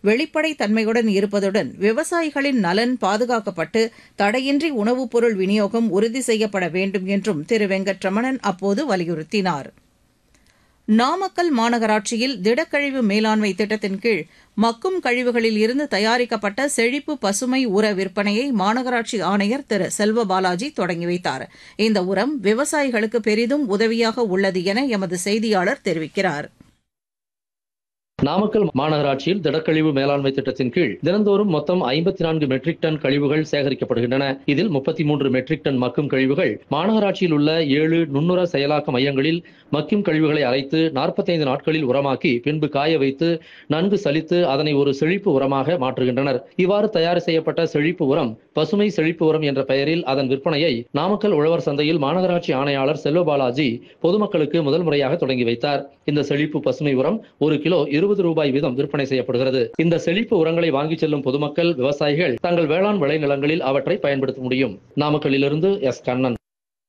வெளிப்படைத் தன்மையுடன் இருப்பதுடன் விவசாயிகளின் நலன் பாதுகாக்கப்பட்டு தடையின்றி உணவுப் பொருள் விநியோகம் உறுதி செய்யப்பட வேண்டும் என்றும் திரு வெங்கட்ரமணன் அப்போது வலியுறுத்தினார் நாமக்கல் மாநகராட்சியில் திடக்கழிவு மேலாண்மை திட்டத்தின் கீழ் மக்கும் கழிவுகளில் இருந்து தயாரிக்கப்பட்ட செழிப்பு பசுமை உர விற்பனையை மாநகராட்சி ஆணையர் திரு செல்வ பாலாஜி தொடங்கி வைத்தார் இந்த உரம் விவசாயிகளுக்கு பெரிதும் உதவியாக உள்ளது என எமது செய்தியாளர் தெரிவிக்கிறார் நாமக்கல் மாநகராட்சியில் திடக்கழிவு மேலாண்மை திட்டத்தின் கீழ் தினந்தோறும் மொத்தம் ஐம்பத்தி நான்கு மெட்ரிக் டன் கழிவுகள் சேகரிக்கப்படுகின்றன இதில் முப்பத்தி மூன்று மெட்ரிக் டன் மக்கும் கழிவுகள் மாநகராட்சியில் உள்ள ஏழு நுண்ணுர செயலாக்க மையங்களில் மக்கும் கழிவுகளை அரைத்து நாற்பத்தைந்து நாட்களில் உரமாக்கி பின்பு காய வைத்து நன்கு சலித்து அதனை ஒரு செழிப்பு உரமாக மாற்றுகின்றனர் இவ்வாறு தயார் செய்யப்பட்ட செழிப்பு உரம் பசுமை செழிப்பு உரம் என்ற பெயரில் அதன் விற்பனையை நாமக்கல் உழவர் சந்தையில் மாநகராட்சி ஆணையாளர் செல்வபாலாஜி பொதுமக்களுக்கு முதல் முறையாக தொடங்கி வைத்தார் இந்த செழிப்பு பசுமை உரம் ஒரு கிலோ இருபது ரூபாய் வீதம் விற்பனை செய்யப்படுகிறது இந்த செழிப்பு உரங்களை வாங்கிச் செல்லும் பொதுமக்கள் விவசாயிகள் தங்கள் வேளாண் விளைநிலங்களில் அவற்றை பயன்படுத்த முடியும் நாமக்கல்லிலிருந்து எஸ் கண்ணன்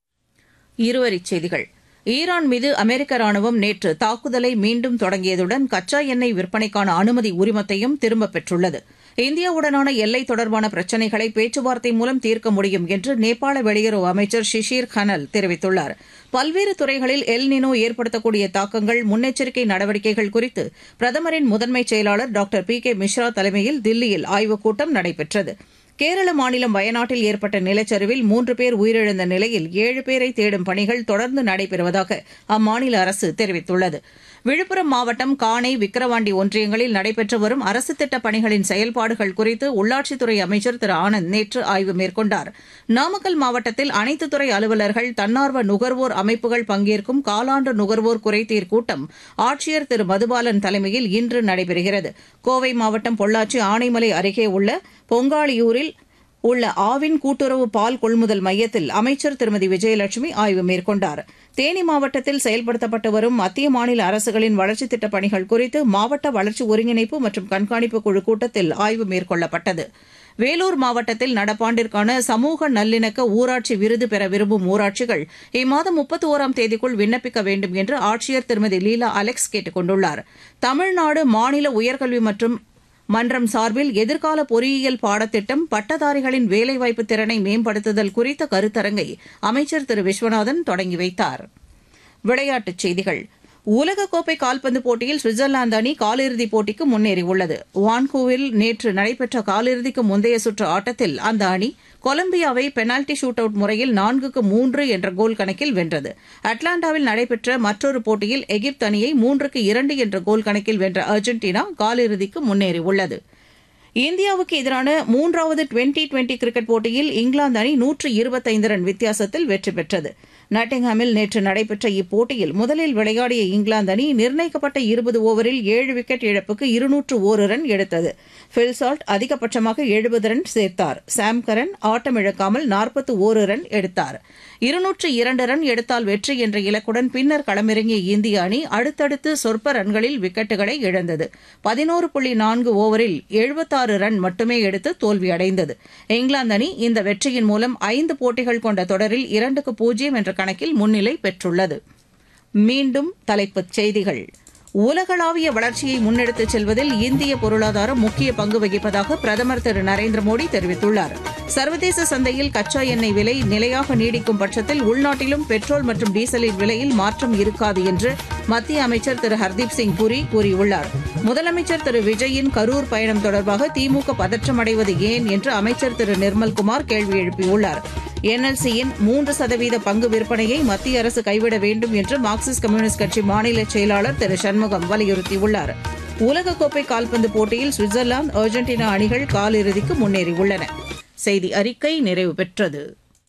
இருவரிச் செய்திகள் ஈரான் மீது அமெரிக்க ராணுவம் நேற்று தாக்குதலை மீண்டும் தொடங்கியதுடன் கச்சா எண்ணெய் விற்பனைக்கான அனுமதி உரிமத்தையும் திரும்பப் பெற்றுள்ளது இந்தியாவுடனான எல்லை தொடர்பான பிரச்சினைகளை பேச்சுவார்த்தை மூலம் தீர்க்க முடியும் என்று நேபாள வெளியுறவு அமைச்சர் ஷிஷிர் கனல் தெரிவித்துள்ளார் பல்வேறு துறைகளில் எல் நினோ ஏற்படுத்தக்கூடிய தாக்கங்கள் முன்னெச்சரிக்கை நடவடிக்கைகள் குறித்து பிரதமரின் முதன்மைச் செயலாளர் டாக்டர் பி கே மிஸ்ரா தலைமையில் தில்லியில் ஆய்வுக் கூட்டம் நடைபெற்றது கேரள மாநிலம் வயநாட்டில் ஏற்பட்ட நிலச்சரிவில் மூன்று பேர் உயிரிழந்த நிலையில் ஏழு பேரை தேடும் பணிகள் தொடர்ந்து நடைபெறுவதாக அம்மாநில அரசு தெரிவித்துள்ளது விழுப்புரம் மாவட்டம் காணை விக்கிரவாண்டி ஒன்றியங்களில் நடைபெற்று வரும் அரசு திட்டப் பணிகளின் செயல்பாடுகள் குறித்து உள்ளாட்சித்துறை அமைச்சர் திரு ஆனந்த் நேற்று ஆய்வு மேற்கொண்டார் நாமக்கல் மாவட்டத்தில் அனைத்து துறை அலுவலர்கள் தன்னார்வ நுகர்வோர் அமைப்புகள் பங்கேற்கும் காலாண்டு நுகர்வோர் குறைதீர் கூட்டம் ஆட்சியர் திரு மதுபாலன் தலைமையில் இன்று நடைபெறுகிறது கோவை மாவட்டம் பொள்ளாச்சி ஆனைமலை அருகே உள்ள பொங்காளியூரில் உள்ள ஆவின் கூட்டுறவு பால் கொள்முதல் மையத்தில் அமைச்சர் திருமதி விஜயலட்சுமி ஆய்வு மேற்கொண்டார் தேனி மாவட்டத்தில் செயல்படுத்தப்பட்டு வரும் மத்திய மாநில அரசுகளின் வளர்ச்சித் திட்டப் பணிகள் குறித்து மாவட்ட வளர்ச்சி ஒருங்கிணைப்பு மற்றும் கண்காணிப்பு குழு கூட்டத்தில் ஆய்வு மேற்கொள்ளப்பட்டது வேலூர் மாவட்டத்தில் நடப்பாண்டிற்கான சமூக நல்லிணக்க ஊராட்சி விருது பெற விரும்பும் ஊராட்சிகள் இம்மாதம் முப்பத்தி ஓராம் தேதிக்குள் விண்ணப்பிக்க வேண்டும் என்று ஆட்சியர் திருமதி லீலா அலெக்ஸ் கேட்டுக் கொண்டுள்ளார் தமிழ்நாடு மாநில உயர்கல்வி மற்றும் மன்றம் சார்பில் எதிர்கால பொறியியல் பாடத்திட்டம் பட்டதாரிகளின் வேலைவாய்ப்பு திறனை மேம்படுத்துதல் குறித்த கருத்தரங்கை அமைச்சர் திரு விஸ்வநாதன் தொடங்கி வைத்தார் விளையாட்டுச் செய்திகள் உலகக்கோப்பை கால்பந்து போட்டியில் சுவிட்சர்லாந்து அணி காலிறுதிப் போட்டிக்கு முன்னேறியுள்ளது வான்கூவில் நேற்று நடைபெற்ற காலிறுதிக்கு முந்தைய சுற்று ஆட்டத்தில் அந்த அணி கொலம்பியாவை பெனால்டி ஷூட் அவுட் முறையில் நான்குக்கு மூன்று என்ற கோல் கணக்கில் வென்றது அட்லாண்டாவில் நடைபெற்ற மற்றொரு போட்டியில் எகிப்து அணியை மூன்றுக்கு இரண்டு என்ற கோல் கணக்கில் வென்ற அர்ஜென்டினா காலிறுதிக்கு முன்னேறியுள்ளது இந்தியாவுக்கு எதிரான மூன்றாவது டுவெண்டி டுவெண்டி கிரிக்கெட் போட்டியில் இங்கிலாந்து அணி நூற்று இருபத்தைந்து ரன் வித்தியாசத்தில் வெற்றி பெற்றது நாட்டிங்ஹாமில் நேற்று நடைபெற்ற இப்போட்டியில் முதலில் விளையாடிய இங்கிலாந்து அணி நிர்ணயிக்கப்பட்ட இருபது ஓவரில் ஏழு விக்கெட் இழப்புக்கு இருநூற்று ஒரு ரன் எடுத்தது பில்சால்ட் அதிகபட்சமாக எழுபது ரன் சேர்த்தார் சாம் கரன் ஆட்டமிழக்காமல் நாற்பத்து ஓரு ரன் எடுத்தார் இருநூற்று இரண்டு ரன் எடுத்தால் வெற்றி என்ற இலக்குடன் பின்னர் களமிறங்கிய இந்திய அணி அடுத்தடுத்து சொற்ப ரன்களில் விக்கெட்டுகளை இழந்தது பதினோரு புள்ளி நான்கு ஓவரில் எழுபத்தாறு ரன் மட்டுமே எடுத்து தோல்வியடைந்தது இங்கிலாந்து அணி இந்த வெற்றியின் மூலம் ஐந்து போட்டிகள் கொண்ட தொடரில் இரண்டுக்கு பூஜ்ஜியம் என்ற கணக்கில் முன்னிலை பெற்றுள்ளது மீண்டும் தலைப்புச் செய்திகள் உலகளாவிய வளர்ச்சியை முன்னெடுத்துச் செல்வதில் இந்திய பொருளாதாரம் முக்கிய பங்கு வகிப்பதாக பிரதமர் திரு நரேந்திர மோடி தெரிவித்துள்ளார் சர்வதேச சந்தையில் கச்சா எண்ணெய் விலை நிலையாக நீடிக்கும் பட்சத்தில் உள்நாட்டிலும் பெட்ரோல் மற்றும் டீசலின் விலையில் மாற்றம் இருக்காது என்று மத்திய அமைச்சர் திரு ஹர்தீப் சிங் புரி கூறியுள்ளார் முதலமைச்சர் திரு விஜயின் கரூர் பயணம் தொடர்பாக திமுக பதற்றமடைவது ஏன் என்று அமைச்சர் திரு நிர்மல்குமார் கேள்வி எழுப்பியுள்ளார் என்எல்சியின் மூன்று சதவீத பங்கு விற்பனையை மத்திய அரசு கைவிட வேண்டும் என்று மார்க்சிஸ்ட் கம்யூனிஸ்ட் கட்சி மாநில செயலாளர் திரு சண்முகம் வலியுறுத்தியுள்ளார் உலகக்கோப்பை கால்பந்து போட்டியில் சுவிட்சர்லாந்து அர்ஜென்டினா அணிகள் காலிறுதிக்கு முன்னேறியுள்ளன செய்தி அறிக்கை நிறைவு பெற்றது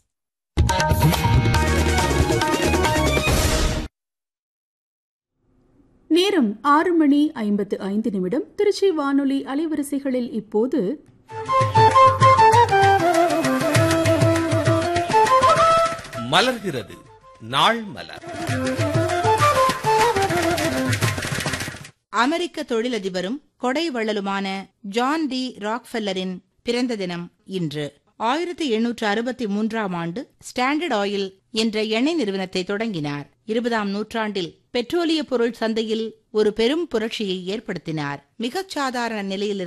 நேரம் ஆறு மணி ஐம்பத்து ஐந்து நிமிடம் திருச்சி வானொலி அலைவரிசைகளில் இப்போது மலர்கிறது நாள் மலர் அமெரிக்க தொழிலதிபரும் கொடை வள்ளலுமான ஜான் டி ராக்ஃபெல்லரின் பிறந்த தினம் இன்று ஆயிரத்தி எண்ணூற்று அறுபத்தி மூன்றாம் ஆண்டு ஸ்டாண்டர்ட் ஆயில் என்ற எண்ணெய் நிறுவனத்தை தொடங்கினார் இருபதாம் நூற்றாண்டில் பெட்ரோலிய பொருள் சந்தையில் ஒரு பெரும் புரட்சியை ஏற்படுத்தினார் மிகச் சாதாரண நிலையில்